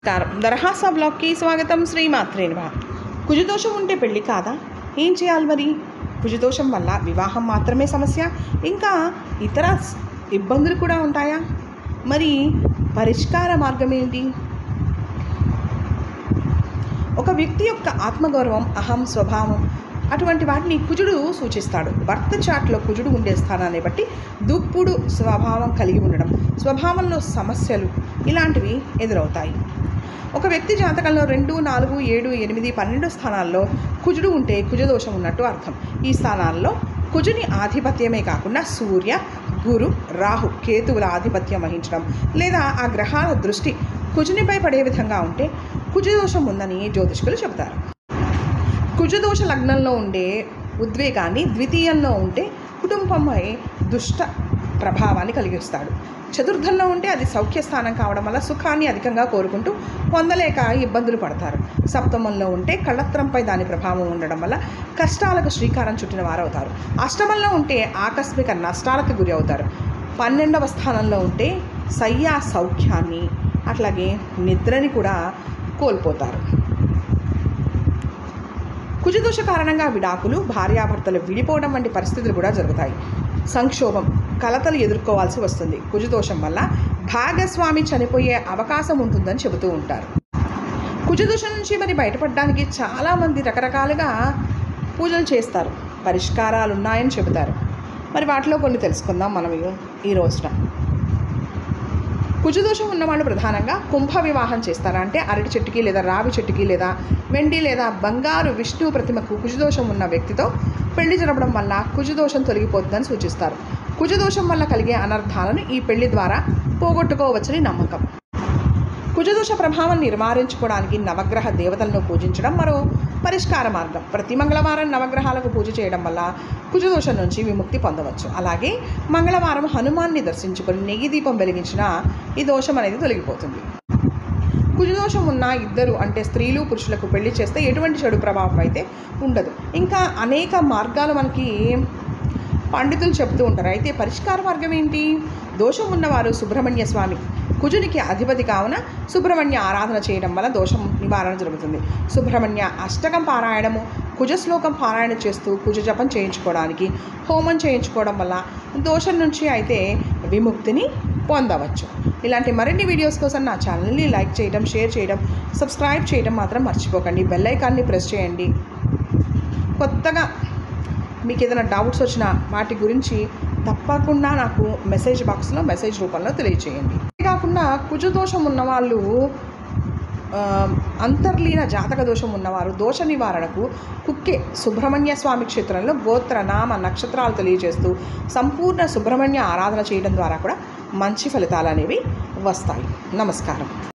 నమస్కారం దరహాసా బ్లాగ్కి స్వాగతం శ్రీమాత్రే నమః కుజదోషం ఉంటే పెళ్ళి కాదా ఏం చేయాలి మరి కుజదోషం వల్ల వివాహం మాత్రమే సమస్య ఇంకా ఇతర స్- ఇబ్బందులు కూడా ఉంటాయా మరి పరిష్కార మార్గం ఏంటి ఒక వ్యక్తి యొక్క ఆత్మగౌరవం అహం స్వభావం అటువంటి వాటిని కుజుడు సూచిస్తాడు భర్త చాట్లో కుజుడు ఉండే స్థానాన్ని బట్టి దుప్పుడు స్వభావం కలిగి ఉండడం స్వభావంలో సమస్యలు ఇలాంటివి ఎదురవుతాయి ఒక వ్యక్తి జాతకంలో రెండు నాలుగు ఏడు ఎనిమిది పన్నెండు స్థానాల్లో కుజుడు ఉంటే కుజదోషం ఉన్నట్టు అర్థం ఈ స్థానాల్లో కుజుని ఆధిపత్యమే కాకుండా సూర్య గురు రాహు కేతువుల ఆధిపత్యం వహించడం లేదా ఆ గ్రహాల దృష్టి కుజునిపై పడే విధంగా ఉంటే కుజదోషం ఉందని జ్యోతిష్కులు చెబుతారు కుజదోష లగ్నంలో ఉండే ఉద్వేగాన్ని ద్వితీయంలో ఉంటే కుటుంబంపై దుష్ట ప్రభావాన్ని కలిగిస్తాడు చతుర్థంలో ఉంటే అది సౌఖ్య స్థానం కావడం వల్ల సుఖాన్ని అధికంగా కోరుకుంటూ పొందలేక ఇబ్బందులు పడతారు సప్తమంలో ఉంటే కళ్ళత్రంపై దాని ప్రభావం ఉండడం వల్ల కష్టాలకు శ్రీకారం చుట్టిన వారవుతారు అష్టమంలో ఉంటే ఆకస్మిక నష్టాలకు గురి అవుతారు పన్నెండవ స్థానంలో ఉంటే సయ్యా సౌఖ్యాన్ని అట్లాగే నిద్రని కూడా కోల్పోతారు కుజదోష కారణంగా విడాకులు భార్యాభర్తలు విడిపోవడం వంటి పరిస్థితులు కూడా జరుగుతాయి సంక్షోభం కలతలు ఎదుర్కోవాల్సి వస్తుంది కుజదోషం వల్ల భాగస్వామి చనిపోయే అవకాశం ఉంటుందని చెబుతూ ఉంటారు కుజదోషం నుంచి మరి బయటపడడానికి చాలామంది రకరకాలుగా పూజలు చేస్తారు పరిష్కారాలు ఉన్నాయని చెబుతారు మరి వాటిలో కొన్ని తెలుసుకుందాం మనం ఈ- ఈ రోజున కుజదోషం ఉన్నవాళ్ళు ప్రధానంగా కుంభ వివాహం చేస్తారు అంటే అరటి చెట్టుకి లేదా రావి చెట్టుకి లేదా వెండి లేదా బంగారు విష్ణు ప్రతిమకు కుజదోషం ఉన్న వ్యక్తితో పెళ్లి జరపడం వల్ల కుజదోషం తొలగిపోతుందని సూచిస్తారు కుజదోషం వల్ల కలిగే అనర్థాలను ఈ పెళ్లి ద్వారా పోగొట్టుకోవచ్చని నమ్మకం కుజదోష ప్రభావం నివారించుకోవడానికి నవగ్రహ దేవతలను పూజించడం మరో పరిష్కార మార్గం ప్రతి మంగళవారం నవగ్రహాలకు పూజ చేయడం వల్ల కుజదోషం నుంచి విముక్తి పొందవచ్చు అలాగే మంగళవారం హనుమాన్ని దర్శించుకొని నెయ్యి దీపం వెలిగించిన ఈ దోషం అనేది తొలగిపోతుంది కుజదోషం ఉన్న ఇద్దరు అంటే స్త్రీలు పురుషులకు పెళ్లి చేస్తే ఎటువంటి చెడు ప్రభావం అయితే ఉండదు ఇంకా అనేక మార్గాలు మనకి పండితులు చెప్తూ ఉంటారు అయితే పరిష్కార మార్గం ఏంటి దోషం ఉన్నవారు సుబ్రహ్మణ్య స్వామి కుజునికి అధిపతి కావున సుబ్రహ్మణ్య ఆరాధన చేయడం వల్ల దోషం నివారణ జరుగుతుంది సుబ్రహ్మణ్య అష్టకం పారాయణము కుజ శ్లోకం పారాయణ చేస్తూ కుజ జపం చేయించుకోవడానికి హోమం చేయించుకోవడం వల్ల దోషం నుంచి అయితే విముక్తిని పొందవచ్చు ఇలాంటి మరిన్ని వీడియోస్ కోసం నా ఛానల్ని లైక్ చేయడం షేర్ చేయడం సబ్స్క్రైబ్ చేయడం మాత్రం మర్చిపోకండి బెల్ ఐకాన్ని ప్రెస్ చేయండి కొత్తగా మీకు ఏదైనా డౌట్స్ వచ్చినా వాటి గురించి తప్పకుండా నాకు మెసేజ్ బాక్స్లో మెసేజ్ రూపంలో తెలియచేయండి ఇది కాకుండా కుజదోషం ఉన్నవాళ్ళు ఆ, అంతర్లీన జాతక దోషం ఉన్నవారు దోష నివారణకు కుక్కే సుబ్రహ్మణ్య స్వామి క్షేత్రంలో గోత్ర నామ నక్షత్రాలు తెలియజేస్తూ సంపూర్ణ సుబ్రహ్మణ్య ఆరాధన చేయడం ద్వారా కూడా మంచి ఫలితాలు అనేవి వస్తాయి నమస్కారం